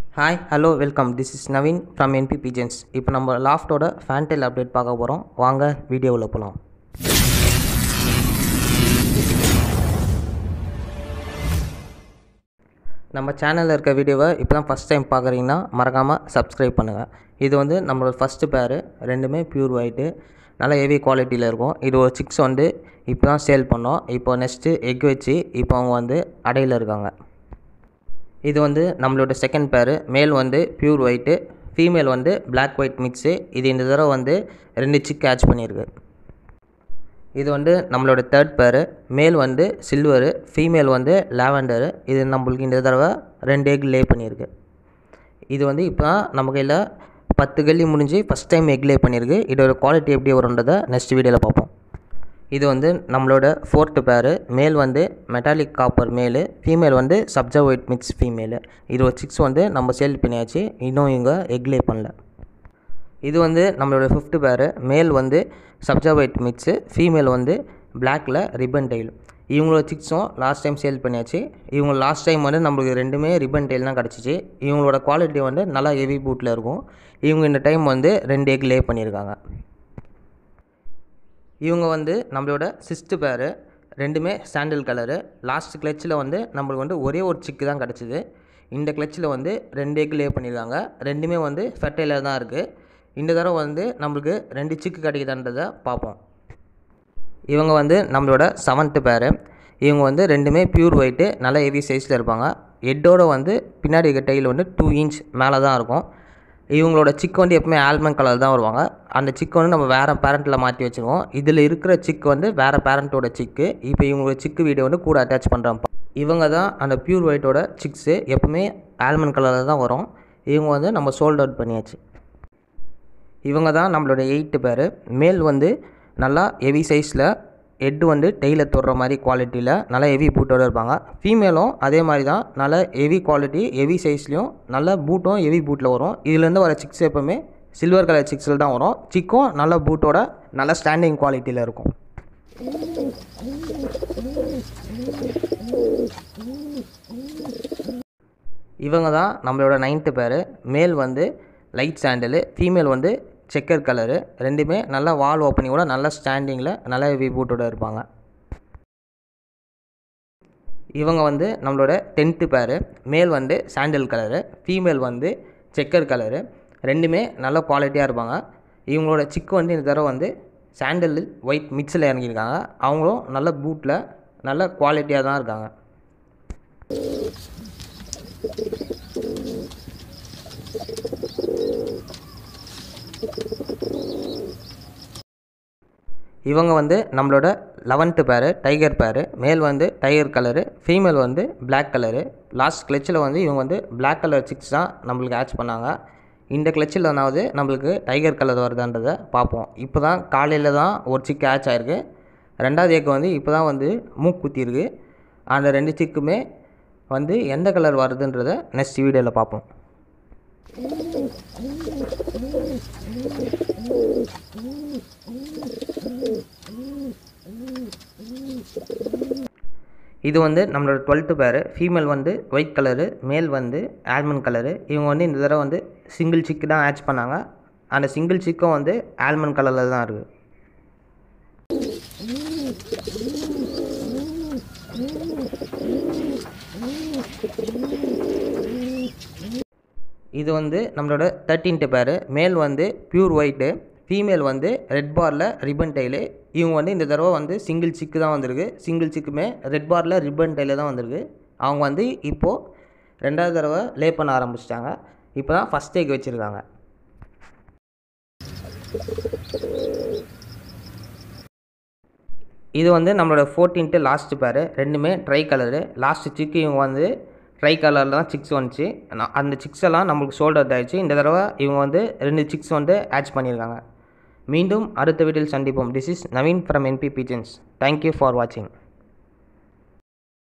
hi hello welcome this is Naveen from NP pigeons இப்போ நம்ம லாஃப்டோட fantail update பார்க்க போகிறோம் வாங்க வீடியோவில் போகலாம் நம்ம சேனலில் இருக்க வீடியோவை இப்போ தான் ஃபஸ்ட் டைம் பார்க்குறீங்கன்னா மறக்காமல் சப்ஸ்கிரைப் பண்ணுங்கள் இது வந்து நம்மளோட ஃபஸ்ட்டு பேரு ரெண்டுமே பியூர் ஒயிட்டு நல்ல ஹெவி குவாலிட்டியில் இருக்கும் இது ஒரு சிக்ஸ் வந்து இப்போ தான் சேல் பண்ணோம் இப்போ நெக்ஸ்ட்டு எக் வச்சு இப்போ அவங்க வந்து அடையில் இருக்காங்க இது வந்து நம்மளோட செகண்ட் பேரு மேல் வந்து பியூர் ஒயிட்டு ஃபீமேல் வந்து Black ஒயிட் மிக்ஸு இது இந்த தடவை வந்து ரெண்டு சிக் கேட்ச் பண்ணியிருக்கு இது வந்து நம்மளோட தேர்ட் பேரு மேல் வந்து சில்வரு ஃபீமேல் வந்து லாவெண்டரு இது நம்மளுக்கு இந்த தடவை ரெண்டு எக் லே பண்ணியிருக்கு இது வந்து இப்போ தான் நம்ம கையில் பத்து கல்லி முடிஞ்சு ஃபஸ்ட் டைம் எக் லே பண்ணியிருக்கு இதோட குவாலிட்டி எப்படி வரும்ன்றதை நெக்ஸ்ட் வீடியோவில் பார்ப்போம் இது வந்து நம்மளோட ஃபோர்த்து பேரு மேல் வந்து மெட்டாலிக் காப்பர் மேலு ஃபீமேல் வந்து சப்ஜா ஒயிட் மிக்ஸ் ஃபீமேலு இது ஒரு சிக்ஸ் வந்து நம்ம சேல் பண்ணியாச்சு இன்னும் இவங்க எக் லே பண்ணல இது வந்து நம்மளோட ஃபிஃப்த்து பேரு மேல் வந்து சப்ஜா ஒயிட் மிக்ஸு ஃபீமேல் வந்து பிளாக்கில் ரிப்பன் டெயில் இவங்களோட சிக்ஸும் லாஸ்ட் டைம் சேல் பண்ணியாச்சு இவங்க லாஸ்ட் டைம் வந்து நம்மளுக்கு ரெண்டுமே ரிப்பன் டெயில் தான் கிடச்சிச்சு இவங்களோட குவாலிட்டி வந்து நல்லா ஹெவி பூட்டில் இருக்கும் இவங்க இந்த டைம் வந்து ரெண்டு எக் லே பண்ணியிருக்காங்க இவங்க வந்து நம்மளோட சிஸ்ட்டு பேரு ரெண்டுமே சாண்டில் கலரு லாஸ்ட் கிளச்சில் வந்து நம்மளுக்கு வந்து ஒரே ஒரு சிக்கு தான் கிடச்சிது இந்த கிளச்சில் வந்து ரெண்டு எக் லே பண்ணியிருக்காங்க ரெண்டுமே வந்து ஃபெர்டைலர் தான் இருக்குது இந்த தடவை வந்து நம்மளுக்கு ரெண்டு சிக்கு கிடைக்குதான்றதை பார்ப்போம் இவங்க வந்து நம்மளோட செவன்த்து பேரு இவங்க வந்து ரெண்டுமே பியூர் ஒயிட்டு நல்ல ஹெவி சைஸில் இருப்பாங்க ஹெட்டோட வந்து பின்னாடி இருக்க டைல் வந்து டூ இன்ச் மேலே தான் இருக்கும் இவங்களோட சிக்கு வந்து எப்பவுமே ஆல்மண்ட் கலர் தான் வருவாங்க அந்த சிக்கு வந்து நம்ம வேறு பேரண்ட்டில் மாற்றி வச்சுருக்கோம் இதில் இருக்கிற சிக்கு வந்து வேறு பேரண்ட்டோட சிக்கு இப்போ இவங்களோட சிக்கு வீடியோ வந்து கூட அட்டாச் பண்ணுறோம் இவங்க தான் அந்த பியூர் ஒயிட்டோட சிக்ஸு எப்பவுமே ஆல்மண்ட் கலரில் தான் வரும் இவங்க வந்து நம்ம சோல்ட் அவுட் பண்ணியாச்சு இவங்க தான் நம்மளோட எயிட்டு பேர் மேல் வந்து நல்லா ஹெவி சைஸில் ஹெட் வந்து டெய்ல தொடுற மாதிரி குவாலிட்டியில் நல்லா ஹெவி பூட்டோடு இருப்பாங்க ஃபீமேலும் அதே மாதிரி தான் நல்ல ஹெவி குவாலிட்டி ஹெவி சைஸ்லேயும் நல்ல பூட்டும் ஹெவி பூட்டில் வரும் இதுலேருந்து வர சிக்ஸ் எப்போவுமே சில்வர் கலர் சிக்ஸில் தான் வரும் சிக்கும் நல்ல பூட்டோட நல்ல ஸ்டாண்டிங் குவாலிட்டியில் இருக்கும் இவங்க தான் நம்மளோட நைன்த்து பேர் மேல் வந்து லைட் சாண்டலு ஃபீமேல் வந்து செக்கர் கலரு ரெண்டுமே நல்லா வால் ஓப்பனிங்கோட நல்ல ஸ்டாண்டிங்கில் நல்ல ஹெவி பூட்டோட இருப்பாங்க இவங்க வந்து நம்மளோட டென்த்து பேர் மேல் வந்து சாண்டல் கலரு ஃபீமேல் வந்து செக்கர் கலரு ரெண்டுமே நல்ல குவாலிட்டியாக இருப்பாங்க இவங்களோட சிக்கு வந்து இந்த தடவை வந்து சாண்டல் ஒயிட் மிக்ஸில் இறங்கியிருக்காங்க அவங்களும் நல்ல பூட்டில் நல்ல குவாலிட்டியாக தான் இருக்காங்க இவங்க வந்து நம்மளோட லெவன்த்து பேரு டைகர் பேரு மேல் வந்து டைகர் கலரு ஃபீமேல் வந்து Black கலரு லாஸ்ட் கிளச்சில் வந்து இவங்க வந்து Black கலர் சிக்ஸ் தான் நம்மளுக்கு ஆட்ச் பண்ணாங்க இந்த கிளச்சில் ஒன்றாவது நம்மளுக்கு டைகர் கலர் வருதான்றதை பார்ப்போம் இப்போ தான் காலையில் தான் ஒரு சிக்கு ஆட்ச் ஆயிருக்கு ரெண்டாவது ஏக்கு வந்து இப்போ தான் வந்து மூக்கு குத்திருக்கு அந்த ரெண்டு சிக்குமே வந்து எந்த கலர் வருதுன்றதை நெக்ஸ்ட் வீடியோவில் பார்ப்போம் இது வந்து நம்மளோட டுவெல்த்து பேர் ஃபீமேல் வந்து ஒயிட் கலரு மேல் வந்து ஆல்மண்ட் கலரு இவங்க வந்து இந்த தடவை வந்து சிங்கிள் சிக்கு தான் ஆட்ச் பண்ணாங்க அந்த சிங்கிள் சிக்கும் வந்து ஆல்மண்ட் கலரில் தான் இருக்குது இது வந்து நம்மளோட தேர்ட்டீன்த்து பேர் மேல் வந்து பியூர் ஒயிட்டு ஃபீமேல் வந்து ரெட் பாரில் ரிப்பன் டைலு இவங்க வந்து இந்த தடவை வந்து சிங்கிள் சிக்கு தான் வந்திருக்கு சிங்கிள் சிக்குமே ரெட் பாரில் ரிப்பன் டைலு தான் வந்திருக்கு அவங்க வந்து இப்போது ரெண்டாவது தடவை லே பண்ண ஆரம்பிச்சிட்டாங்க இப்போ தான் ஃபஸ்ட் டேக் வச்சுருக்காங்க இது வந்து நம்மளோட ஃபோர்டீன்த்து லாஸ்ட்டு பேர் ரெண்டுமே ட்ரை கலரு லாஸ்ட்டு சிக்கு இவங்க வந்து ட்ரை கலரில் தான் சிக்ஸ் வந்துச்சு நான் அந்த சிக்ஸ் எல்லாம் நம்மளுக்கு சோல்டர் ஆயிடுச்சு இந்த தடவை இவங்க வந்து ரெண்டு சிக்ஸ் வந்து ஆட்ச் பண்ணியிருக்காங்க மீண்டும் அடுத்த வீடியோவில் சந்திப்போம் this is Naveen from NP pigeons thank you for வாட்சிங்